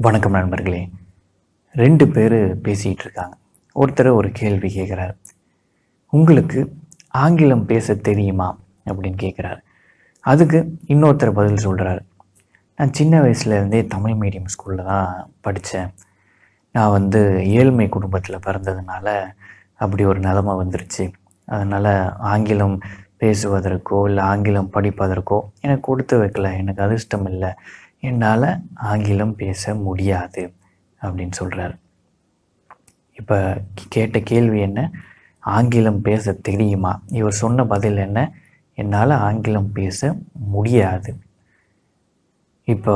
வணக்கம் நண்பர்களே ரெண்டு பேர் பேசிகிட்டு இருக்காங்க ஒருத்தர் ஒரு கேள்வி கேட்குறாரு உங்களுக்கு ஆங்கிலம் பேச தெரியுமா அப்படின்னு கேட்குறாரு அதுக்கு இன்னொருத்தர் பதில் சொல்கிறாரு நான் சின்ன வயசுலேருந்தே தமிழ் மீடியம் ஸ்கூலில் தான் படித்தேன் நான் வந்து ஏழ்மை குடும்பத்தில் பிறந்ததுனால அப்படி ஒரு நிலமை வந்துருச்சு அதனால் ஆங்கிலம் பேசுவதற்கோ இல்லை ஆங்கிலம் படிப்பதற்கோ எனக்கு கொடுத்து வைக்கல எனக்கு அதிர்ஷ்டம் இல்லை என்னால் ஆங்கிலம் பேச முடியாது அப்படின்னு சொல்கிறார் இப்போ கேட்ட கேள்வி என்ன ஆங்கிலம் பேச தெரியுமா இவர் சொன்ன பதில் என்ன என்னால் ஆங்கிலம் பேச முடியாது இப்போ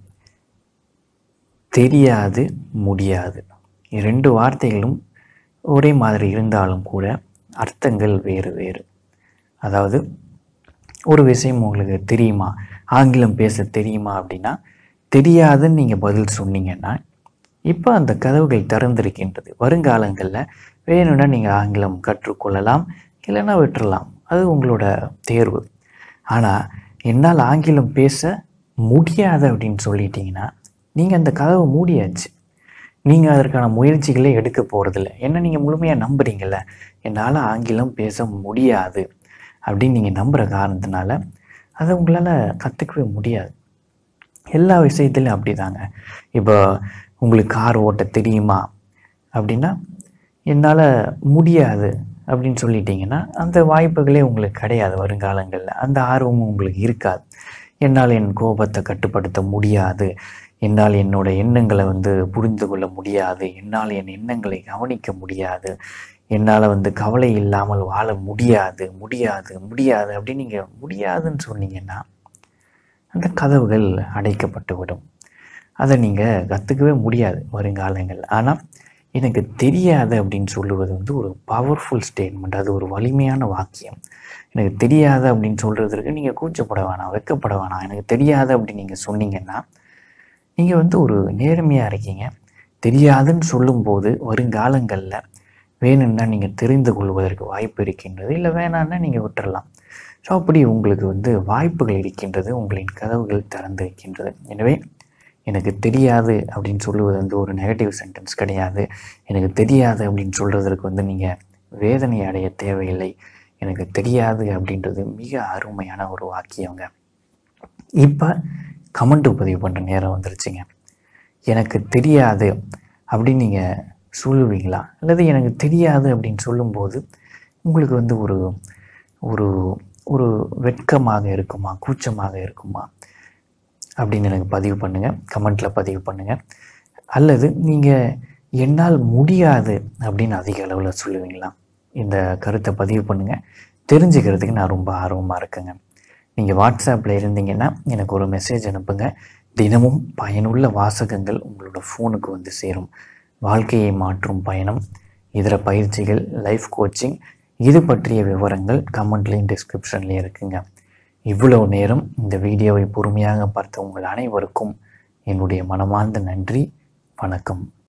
தெரியாது முடியாது ரெண்டு வார்த்தைகளும் ஒரே மாதிரி இருந்தாலும் கூட அர்த்தங்கள் வேறு வேறு அதாவது ஒரு விஷயம் உங்களுக்கு தெரியுமா ஆங்கிலம் பேச தெரியுமா அப்படின்னா தெரியாதுன்னு நீங்கள் பதில் சொன்னீங்கன்னா இப்போ அந்த கதவுகள் திறந்திருக்கின்றது வருங்காலங்களில் வேணும்னா நீங்கள் ஆங்கிலம் கற்றுக்கொள்ளலாம் இல்லைன்னா விட்டுறலாம் அது உங்களோட தேர்வு ஆனால் என்னால் ஆங்கிலம் பேச முடியாது அப்படின்னு சொல்லிட்டீங்கன்னா நீங்கள் அந்த கதவை மூடியாச்சு நீங்கள் அதற்கான முயற்சிகளே எடுக்க போகிறதில்ல என்ன நீங்கள் முழுமையாக நம்புறீங்கல்ல என்னால் ஆங்கிலம் பேச முடியாது அப்படின்னு நீங்கள் நம்புகிற காரணத்தினால அதை உங்களால் கற்றுக்கவே முடியாது எல்லா விஷயத்துலையும் அப்படி தாங்க இப்போ உங்களுக்கு கார் ஓட்ட தெரியுமா அப்படின்னா என்னால் முடியாது அப்படின்னு சொல்லிட்டீங்கன்னா அந்த வாய்ப்புகளே உங்களுக்கு கிடையாது வருங்காலங்களில் அந்த ஆர்வமும் உங்களுக்கு இருக்காது என்னால் என் கோபத்தை கட்டுப்படுத்த முடியாது என்னால் என்னோட எண்ணங்களை வந்து புரிந்து கொள்ள முடியாது என்னால் என் எண்ணங்களை கவனிக்க முடியாது என்னால் வந்து கவலை இல்லாமல் வாழ முடியாது முடியாது முடியாது அப்படின்னு நீங்கள் முடியாதுன்னு சொன்னீங்கன்னா அந்த கதவுகள் அடைக்கப்பட்டு விடும் அதை நீங்கள் கற்றுக்கவே முடியாது வருங்காலங்கள் ஆனால் எனக்கு தெரியாது அப்படின்னு சொல்லுவது வந்து ஒரு பவர்ஃபுல் ஸ்டேட்மெண்ட் அது ஒரு வலிமையான வாக்கியம் எனக்கு தெரியாது அப்படின்னு சொல்கிறதுக்கு நீங்கள் கூச்சப்பட வேணாம் வெக்கப்பட வேணாம் எனக்கு தெரியாது அப்படின்னு நீங்கள் சொன்னீங்கன்னா நீங்கள் வந்து ஒரு நேர்மையாக இருக்கீங்க தெரியாதுன்னு சொல்லும்போது வருங்காலங்களில் வேணும்னா நீங்கள் தெரிந்து கொள்வதற்கு வாய்ப்பு இருக்கின்றது இல்லை வேணான்னா நீங்கள் விட்டுறலாம் ஸோ அப்படி உங்களுக்கு வந்து வாய்ப்புகள் இருக்கின்றது உங்களின் கதவுகள் திறந்து இருக்கின்றது எனவே எனக்கு தெரியாது அப்படின்னு சொல்லுவது வந்து ஒரு நெகட்டிவ் சென்டென்ஸ் கிடையாது எனக்கு தெரியாது அப்படின்னு சொல்கிறதுக்கு வந்து நீங்கள் வேதனை அடைய தேவையில்லை எனக்கு தெரியாது அப்படின்றது மிக அருமையான ஒரு வாக்கியங்க இப்போ கமெண்ட் பதிவு பண்ணுற நேரம் வந்துருச்சுங்க எனக்கு தெரியாது அப்படின்னு நீங்கள் சொல்லுவீங்களா அல்லது எனக்கு தெரியாது அப்படின்னு சொல்லும்போது உங்களுக்கு வந்து ஒரு ஒரு ஒரு வெட்கமாக இருக்குமா கூச்சமாக இருக்குமா அப்படின்னு எனக்கு பதிவு பண்ணுங்கள் கமெண்ட்டில் பதிவு பண்ணுங்கள் அல்லது நீங்கள் என்னால் முடியாது அப்படின்னு அதிக அளவில் சொல்லுவீங்களா இந்த கருத்தை பதிவு பண்ணுங்கள் தெரிஞ்சுக்கிறதுக்கு நான் ரொம்ப ஆர்வமாக இருக்கேங்க நீங்கள் வாட்ஸ்அப்பில் இருந்தீங்கன்னா எனக்கு ஒரு மெசேஜ் அனுப்புங்க தினமும் பயனுள்ள வாசகங்கள் உங்களோட ஃபோனுக்கு வந்து சேரும் வாழ்க்கையை மாற்றும் பயணம் இதர பயிற்சிகள் லைஃப் கோச்சிங் இது பற்றிய விவரங்கள் கமெண்ட்லேயும் டிஸ்கிரிப்ஷன்லேயும் இருக்குங்க இவ்வளவு நேரம் இந்த வீடியோவை பொறுமையாக பார்த்த உங்கள் அனைவருக்கும் என்னுடைய மனமார்ந்த நன்றி வணக்கம்